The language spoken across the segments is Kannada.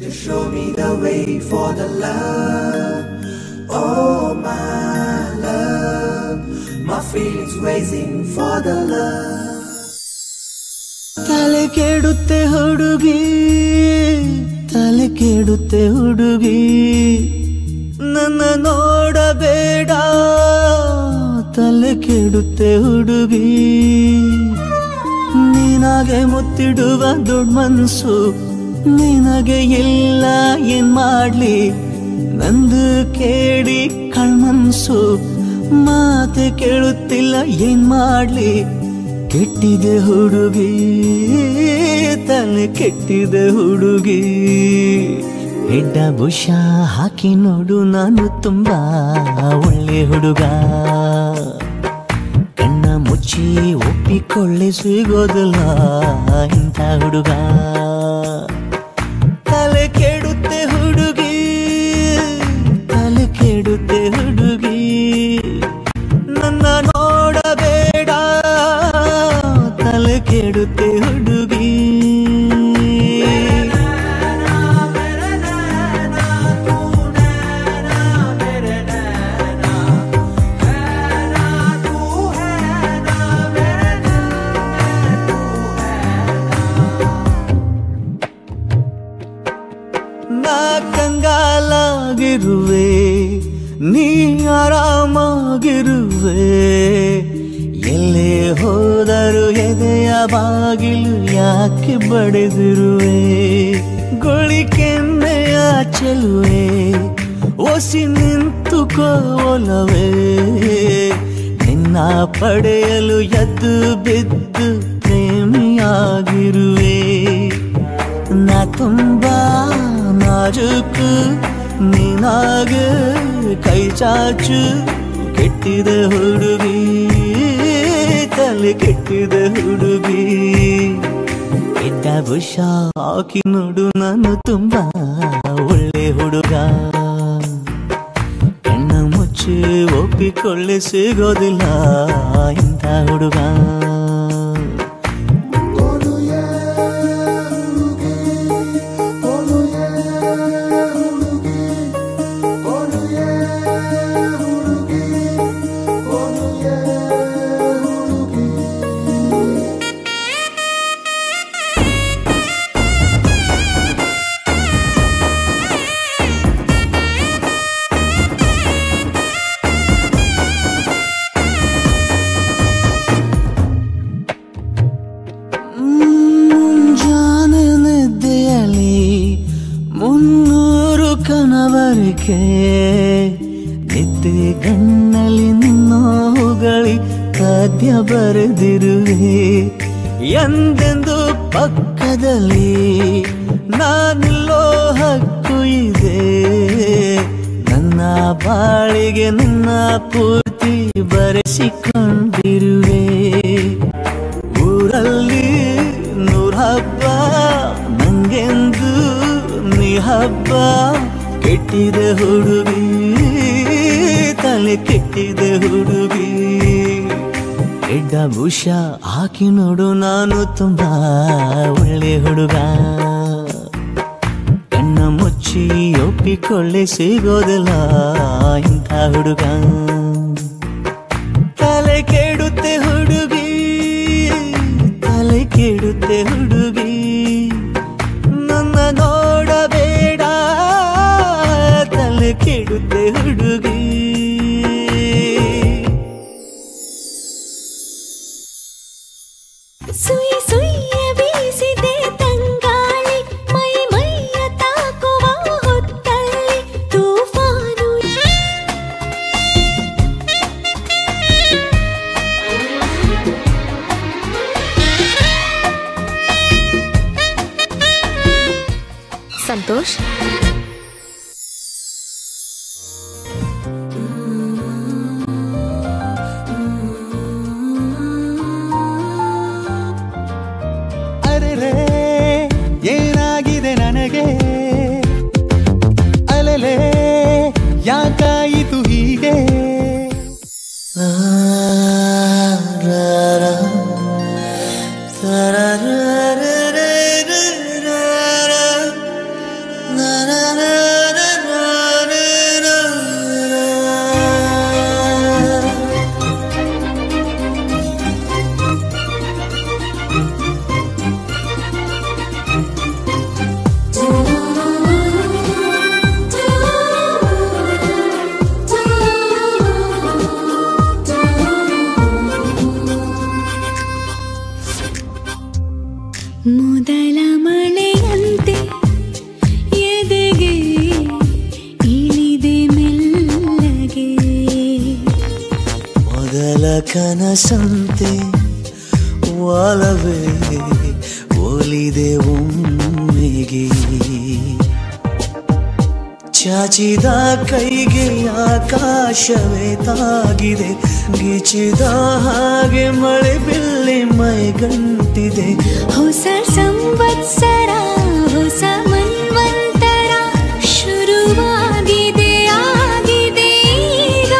to show me the way for the love. Oh, my love, my feelings raising for the love. ತಲೆ ಕೆಡುತ್ತೆ ಹುಡುಗಿ ತಲೆ ಕೆಡುತ್ತೆ ಹುಡುಗಿ ನನ್ನ ನೋಡಬೇಡ ತಲೆ ಕೆಡುತ್ತೆ ಹುಡುಗಿ ನಿನಗೆ ಮುತ್ತಿಡುವ ದೊಡ್ಡ ಮನಸ್ಸು ನಿನಗೆ ಇಲ್ಲ ಏನ್ ಮಾಡ್ಲಿ ನಂದು ಕೇಳಿ ಕಳ್ಮನ್ಸು ಮಾತೆ ಕೇಳುತ್ತಿಲ್ಲ ಏನ್ ಮಾಡ್ಲಿ ಕೆಟ್ಟಿದೆ ಹುಡುಗಿ ತಲೆ ಕೆಟ್ಟಿದೆ ಹುಡುಗಿ ಹೆಡ್ಡ ಬುಷ ಹಾಕಿ ನೋಡು ನಾನು ತುಂಬಾ ಒಳ್ಳೆ ಹುಡುಗ ಕಣ್ಣ ಮುಚ್ಚಿ ಒಪ್ಪಿಕೊಳ್ಳೆ ಸಿಗೋದಿಲ್ಲ ಇಂಥ ಹುಡುಗ ತಲೆ ಕೆಡುತ್ತೆ ಹುಡುಗಿ ತಲೆ ಕೆಡುತ್ತೆ ಹುಡುಗಿ ನನ್ನ ನೋಡಬೇಡ ತಲೆ ಕೆಡುತ್ತೆ ಹುಡುಗಿ ನಾ ಕಂಗಾಲಾಗಿರುವೆ ನೀ ಆರಾಮಾಗಿರುವೆ ಎಲ್ಲೇ ಹೋದರು ಎದೆಯ ಬಾಗಿಲು ಯಾಕೆ ಬಡಿದಿರುವೆ ಗುಳಿಕೆನ್ನೆಯ ಚೆಲುವೆ ಒಸಿ ನಿಂತುಕೋಲವೇ ನಿನ್ನ ಪಡೆಯಲು ಎದ್ದು ಬಿದ್ದು ಪ್ರೇಮಿಯಾಗಿರುವೆ ನಾ ತುಂಬಾ ನಾಜುಕು ನೀನಾಗೆ ಕೈ ಚಾಚು ಕೆಟ್ಟಿದ ಹುಡುಗಿ ತಲೆ ಕೆಟ್ಟಿದ ಹುಡುಗಿ ಇದ್ದ ಬುಷ ಹಾಕಿ ನೋಡು ನಾನು ತುಂಬಾ ಒಳ್ಳೆ ಹುಡುಗ ಕಣ್ಣ ಮುಚ್ಚಿ ಒಪ್ಪಿಕೊಳ್ಳಿ ಸಿಗೋದಿಲ್ಲ ಇಂಥ ಹುಡುಗ ಮುಂಜಾನೆ ನಿದ್ದೆಯಲ್ಲಿ ಮುನ್ನೂರು ಕನವರಿಕೆ ನಿದ್ದೆ ಗಣ್ಣಲ್ಲಿ ನಿನ್ನ ಹೊಗಳಿ ಪದ್ಯ ಬರೆದಿರುವೆ ಎಂದೆಂದು ಪಕ್ಕದಲ್ಲಿ ನಾನಿಲ್ಲೋ ಹಕ್ಕು ಇದೆ ನನ್ನ ಬಾಳಿಗೆ ನಿನ್ನ ಪೂರ್ತಿ ಬರೆಸಿಕೊಂಡಿರುವೆ ಊರಲ್ಲಿ ನೂರ ಹಬ್ಬ ನಂಗೆಂದು ನೀ ಹಬ್ಬ ಕೆಟ್ಟಿದೆ ಹುಡುಗಿ ತಲೆ ಕೆಟ್ಟಿದೆ ಹುಡುಗಿ ಎಡ್ಡ ಭೂಷ ಹಾಕಿ ನೋಡು ನಾನು ತುಂಬಾ ಒಳ್ಳೆ ಹುಡುಗ ಕಣ್ಣ ಮುಚ್ಚಿ ಒಪ್ಪಿಕೊಳ್ಳೆ ಸಿಗೋದಿಲ್ಲ ಇಂಥ ಹುಡುಗ ತಲೆ ಕೆಡುತ್ತೆ ಹುಡುಗಿ ತಲೆ ಕೆಡುತ್ತೆ ಹುಡುಗಿ ನನ್ನ ನೋಡಬೇಡ ತಲೆ ಕೆಡುತ್ತೆ ಹುಡುಗಿ ಸುಯಿ ಸುಯ್ಯ ಬೀಸಿದೆ ತಂಗಾಳಿ ಮೈ ಮೈಯ ತಾಕುವ ಹೊತ್ತಲ್ಲಿ ತೂಫಾನು ಸಂತೋಷ್ ಅರೆರೆ ಏನಾಗಿದೆ ನನಗೆ ಅಲೆಲೆ ಯಾಕಾಯಿತು ಹೀಗೆ ಮೊದಲ ಮಳೆಯಂತೆ ಎದೆಗೆ ಇಳಿದೆ ಮೆಲ್ಲಗೆ ಮೊದಲ ಕನಸಂತೆ ಒಲವೇ ಒಲಿದೆ ಒಮ್ಮೆಗೆ ಚಾಚಿದ ಕೈಗೆ ಆಕಾಶವೇ ತಾಗಿದೆ ಗಿಚಿದ ಹಾಗೆ ಮಳೆ ಬಿಲ್ಲಿ ಮೈಗಂಟಿದೆ ಹೊಸ ಸಂವತ್ಸರ ಹೊಸ ಮನ್ವಂತರ ಶುರುವಾಗಿದೆ ಆಗಿದೆ ಈಗ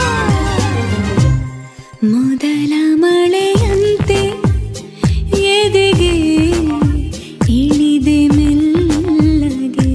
ಮೊದಲ ಮಳೆಯಂತೆ ಎದೆಗೆ ಇಳಿದೆ ಮೆಲ್ಲಗೆ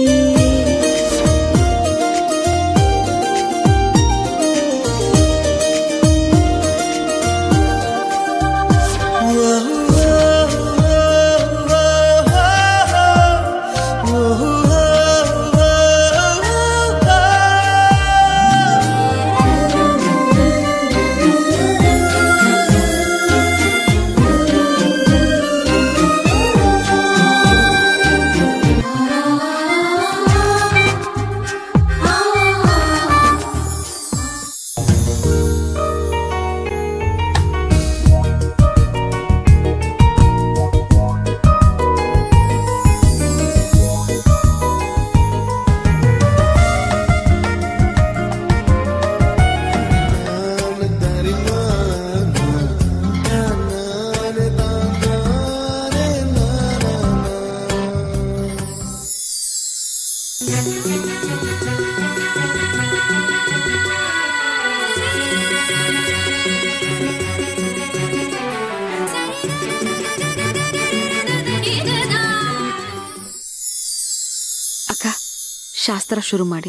ಅಕ್ಕ ಶಾಸ್ತ್ರ ಶುರು ಮಾಡಿ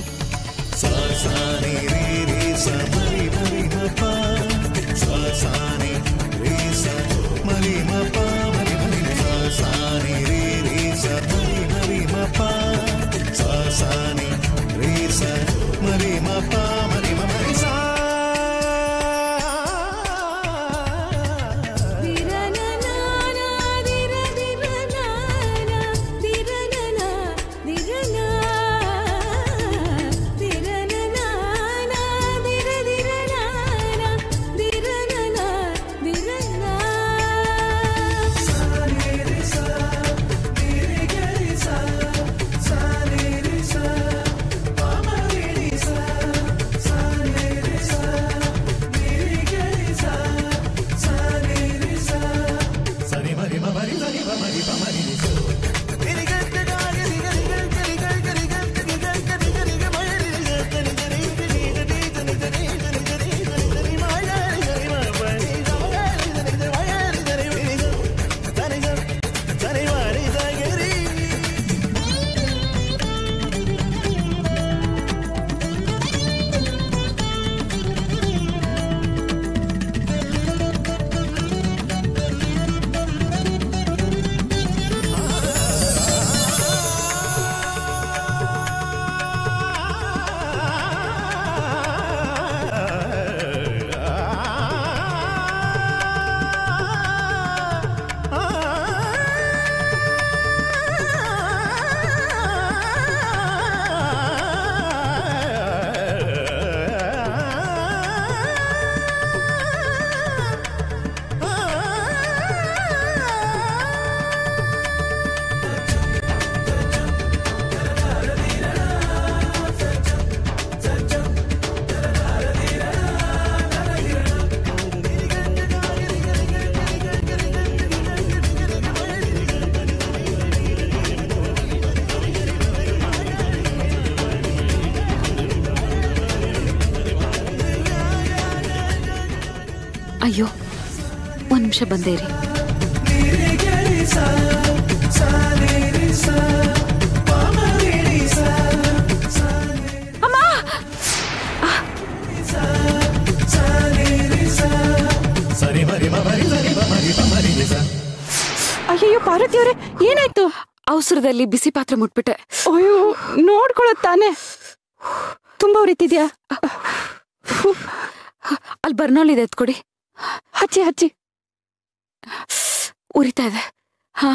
ಅಯ್ಯೋ ಒಂದ್ ನಿಮಿಷ ಬಂದೇ ಇರಿ ಅಯ್ಯಯ್ಯೋ ಪಾರ್ವತಿ ಅವರೇ ಏನಾಯ್ತು ಅವಸರದಲ್ಲಿ ಬಿಸಿ ಪಾತ್ರೆ ಮುಟ್ಬಿಟ್ಟೆ ಅಯ್ಯೋ ನೋಡ್ಕೊಳ್ಳೋದ್ ತಾನೆ ತುಂಬಾ ಉರಿತಿದ್ಯಾ ಅಲ್ಲಿ ಬರ್ನೋಲ್ ಇದೆ ಎತ್ಕೊಡಿ ಹಚ್ಚಿ ಹಚ್ಚಿ ಉರಿತಾ ಇದೆ ಹಾ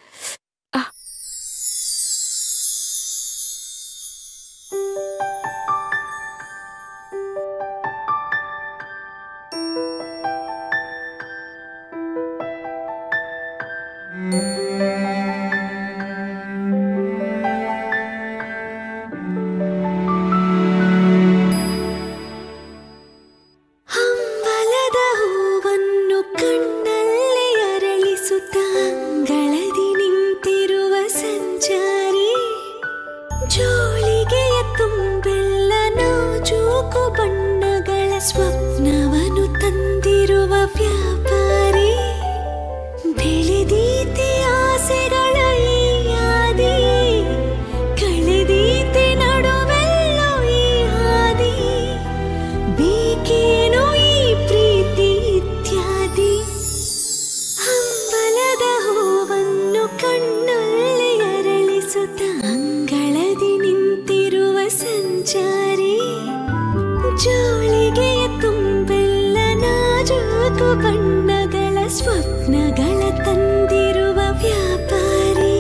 ಹಂಬಲದ ಹೂವನ್ನು ಕಣ್ಣಲ್ಲಿ ಅರಳಿಸುತ್ತ ಅಂಗಳದಿ ನಿಂತಿರುವ ಸಂಚಾರಿ ಜೋಳಿಗೆಯ ತುಂಬೆಲ್ಲ ನಾಜೂಕು ಬಣ್ಣಗಳ ಸ್ವಪ್ನವನ್ನು ತಂದಿರುವ ವ್ಯಾಪಾರಿ ಬೆಳೆದೀತೆ ಆಸೆಗಳ ಈ ಯಾದಿ ಕಳೆದೀತೆ ನಡುವೆಲ್ಲೋ ಈ ಹಾದಿ ಬೇಕೇನೋ ಈ ಪ್ರೀತಿ ಇತ್ಯಾದಿ ಹಂಬಲದ ಹೂವನ್ನು ಕಣ್ಣಲ್ಲಿ ಅರಳಿಸುತ್ತ ಅಂಗಳದಿ ನಿಂತಿರುವ ಸಂಚಾರಿ ಜೋಳಿಗೆಯ ತುಂಬೆಲ್ಲ ನಾಜೂಕು ಬಣ್ಣಗಳ ಸ್ವಪ್ನಗಳ ತಂದಿರುವ ವ್ಯಾಪಾರಿ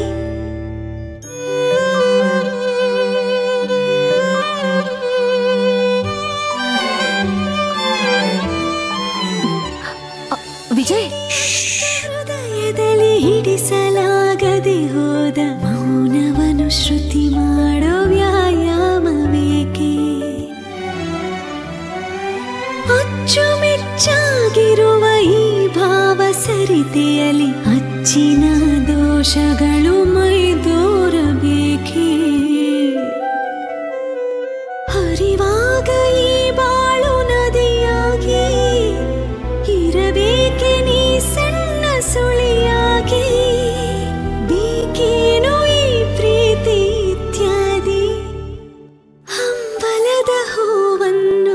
ವಿಜಯ್ ಹೃದಯದಲ್ಲಿ ಹಿಡಿಸಲಾಗದೆ ಹೋದ ಮೌನವನು ಶ್ರುತಿ ಮಾಡೋ ವ್ಯಾಯಾಮವೇಕೆ ಅಚ್ಚುಮೆಚ್ಚಾಗಿರುವ ಈ ಭಾವ ಸರಿತೆಯಲ್ಲಿ ಅಚ್ಚಿನ ದೋಷಗಳು ಮೈದೋರಬೇಕೇ ಹರಿವಾಗ ಈ ಬಾಳು ನದಿಯಾಗಿ ಇರಬೇಕೆ ನೀ ಸಣ್ಣ ಸುಳಿಯಾಗಿ ಬೇಕೇನೋ ಈ ಪ್ರೀತಿ ಇತ್ಯಾದಿ ಹಂಬಲದ ಹೂವನ್ನು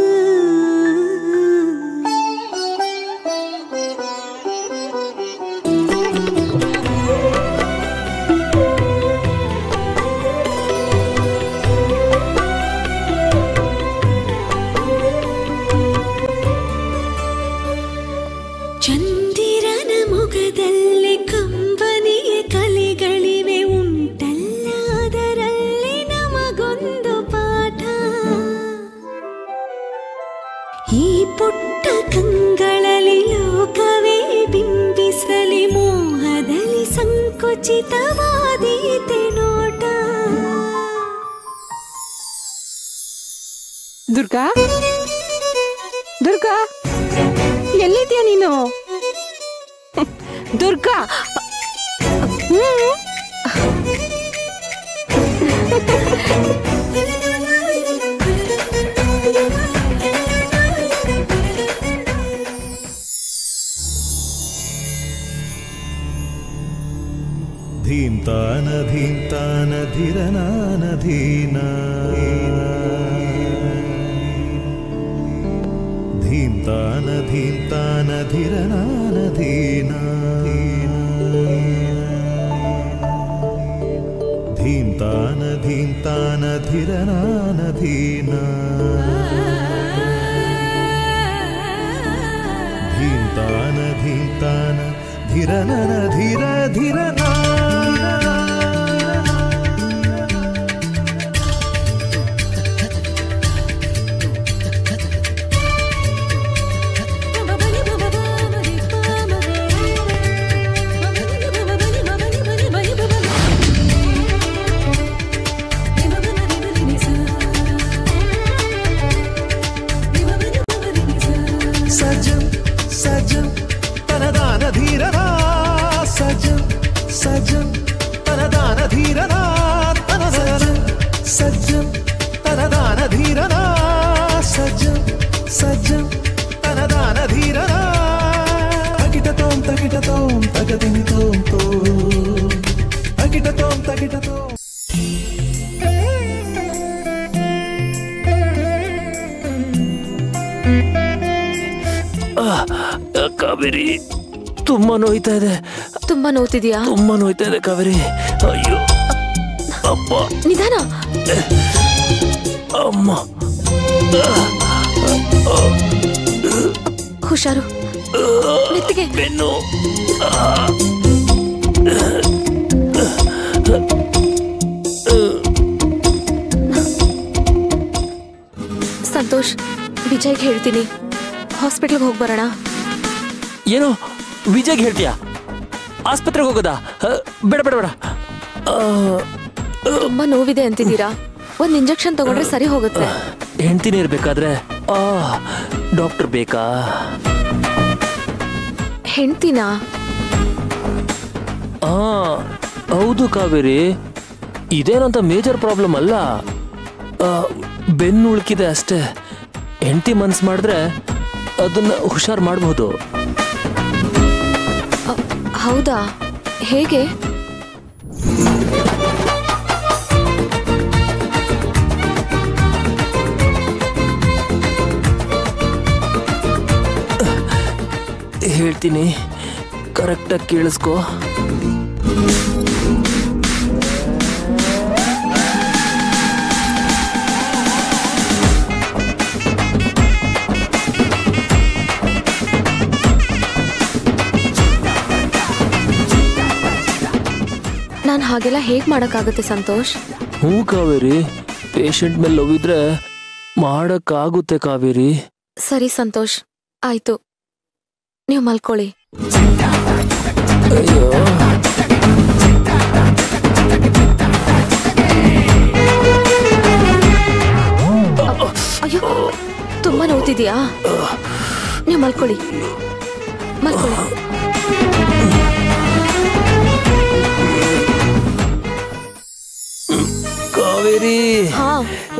ಚಂದಿರನ ಮುಖದಲ್ಲಿ ಕಂಬನಿಯ ಕಲೆಗಳಿವೆ ಉಂಟಲ್ಲ ಅದರಲ್ಲಿ ನಮಗೊಂದು ಪಾಠ ಈ ಪುಟ್ಟ ಕಂಗಳಲ್ಲಿ ಲೋಕವೇ ಬಿಂಬಿಸಲಿ ಮೋಹದಲ್ಲಿ ಸಂಕುಚಿತವಾದೀತೆ ನೋಟ ದುರ್ಗಾ ದುರ್ಗಾ ಎಲ್ಲಿದ್ಯಾ ನೀನು ದುರ್ಗಾ ಹ್ಮ್ ಧೀಂತಾನ ಧೀಂತಾನ ಧಿರನಾನ ಧೀನ ಧೀಂತಾನ ಧೀಂತಾನ ಧಿರನಾನ ಧೀನ ಧೀಂತಾನ ಧೀಂತಾನ ಧಿರನಾನ ಧೀನ ಧೀಂತಾನ ಧೀಂತಾನ ಧಿರನನ ಧಿರ ಧಿರನಾ ಸಜಂ ಸಜಂ ತನದಾನ ಧೀರನಾ ಸಜಂ ಸಜಂ ತನದಾನ ಧೀರನಾ ತನ ಸಜಂ ಸಜ್ಜಂ ತನದಾನ ಧೀರನಾ ಸಜಂ ಸಜ್ಜಂ ತನದಾನ ಧೀರನಾ ತಗಿಟ ತೋಂ ತಗಿಟ ತೋಂ ತಗದಿನಿ ತೋಂ ತೋ ತಗಿಟ ತೋಂ ತಗಿಟ ತೋಂ ಕಾವೇರಿ ತುಂಬಾ ನೋಯ್ತಾ ಇದೆ ತುಂಬಾ ನೋವ್ತಿದ್ಯಾ ತುಂಬಾ ನೋಯ್ತಾ ಇದೆ ಕಾವೇರಿ ಅಯ್ಯೋ ಅಪ್ಪ ನಿಧಾನ ಅಮ್ಮ ಹುಷಾರು ಮೆತ್ತಿಗೆ ಬೆನ್ನು ವಿಜಯ್ಗೆ ಹೇಳ್ತೀನಿ ಹಾಸ್ಪಿಟಲ್ಗೆ ಹೋಗಿ ಬರೋಣ ಏನು ವಿಜಯ್ಗೆ ಹೇಳ್ತೀಯಾ ಆಸ್ಪತ್ರೆಗೆ ಹೋಗೋದಾ ಆ, ಬೇಡ ಬೇಡ ಬೇಡ ಆ, ತುಂಬಾ ನೋವಿದೆ ಅಂತಿದ್ದೀರಾ ಒಂದ್ ಇಂಜೆಕ್ಷನ್ ತಗೊಂಡ್ರೆ ಸರಿ ಹೋಗುತ್ತೆ ಹೆಂಡ್ತಿನೇ ಇರ್ಬೇಕಾದ್ರೆ ಆ ಡಾಕ್ಟರ್ ಬೇಕಾ ಹೆಂಡ್ತಿನಾ ಆ ಹೌದು ಕಾವೇರಿ ಇದೇನಂತ ಮೇಜರ್ ಪ್ರಾಬ್ಲಮ್ ಅಲ್ಲ ಆ, ಬೆನ್ನು ಉಳ್ಕಿದೆ ಅಷ್ಟೇ ಹೆಂಡತಿ ಮನ್ಸು ಮಾಡಿದ್ರೆ ಅದನ್ನ ಹುಷಾರ್ ಮಾಡಬಹುದು ಅ- ಹೌದಾ ಹೇಗೆ ಹೇಳ್ತೀನಿ ಕರೆಕ್ಟಾಗಿ ಕೇಳಿಸ್ಕೊ ನಾನು ಹಾಗೆಲ್ಲ ಹೇಗ್ ಮಾಡಕ್ಕಾಗುತ್ತೆ ಸಂತೋಷ್ ಹ್ಞೂ ಕಾವೇರಿ ಪೇಷಂಟ್ ಮೇಲೆ ಲವ್ ಇದ್ರೆ ಮಾಡಕ್ಕಾಗುತ್ತೆ ಕಾವೇರಿ ಸರಿ ಸಂತೋಷ್ ಆಯ್ತು ನೀವು ಮಲ್ಕೊಳ್ಳಿ ಅಯ್ಯೋ ಅಯ್ಯೋ ತುಂಬಾ ನೋವ್ತಿದ್ಯಾ ನೀವು ಮಲ್ಕೊಳ್ಳಿ ಮಲ್ಕೊಳ್ಳಿ ಕಾವೇರಿ ಹಾ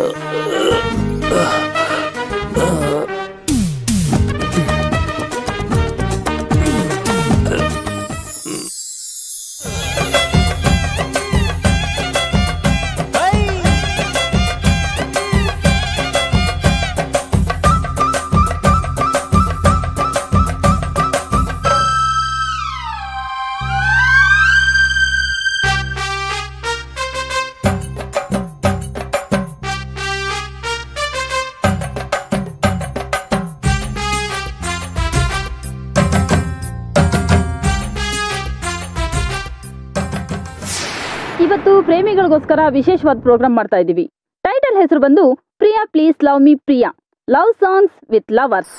ಇವತ್ತು ಪ್ರೇಮಿಗಳಿಗೋಸ್ಕರ ವಿಶೇಷವಾದ ಪ್ರೋಗ್ರಾಮ್ ಮಾಡ್ತಾ ಇದ್ದೀವಿ ಟೈಟಲ್ ಹೆಸರು ಬಂದು Priya please love me Priya love songs with lovers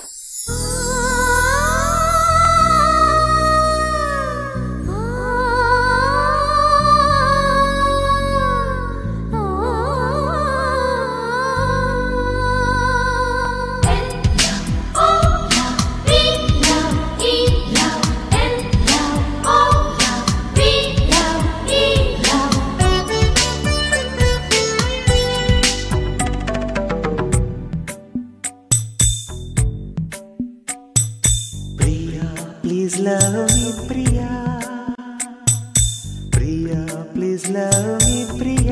Priya please love me Priya Priya please love me Priya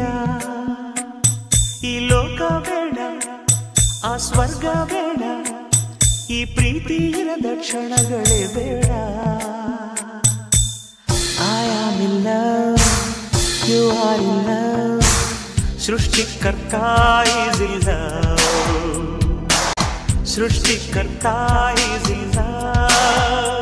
ಈ ಲೋಕ ಬೇಡ ಆ ಸ್ವರ್ಗ ಬೇಡ ಈ ಪ್ರೀತಿ ಇರದ ಕ್ಷಣಗಳೇ ಬೇಡ I am in love you are in love ಸೃಷ್ಟಿಕರ್ತ ಇಸ್ ಇನ್ ಲವ್ ಸೃಷ್ಟಿಕರ್ತ ಇಸ್ ಇನ್ ಲವ್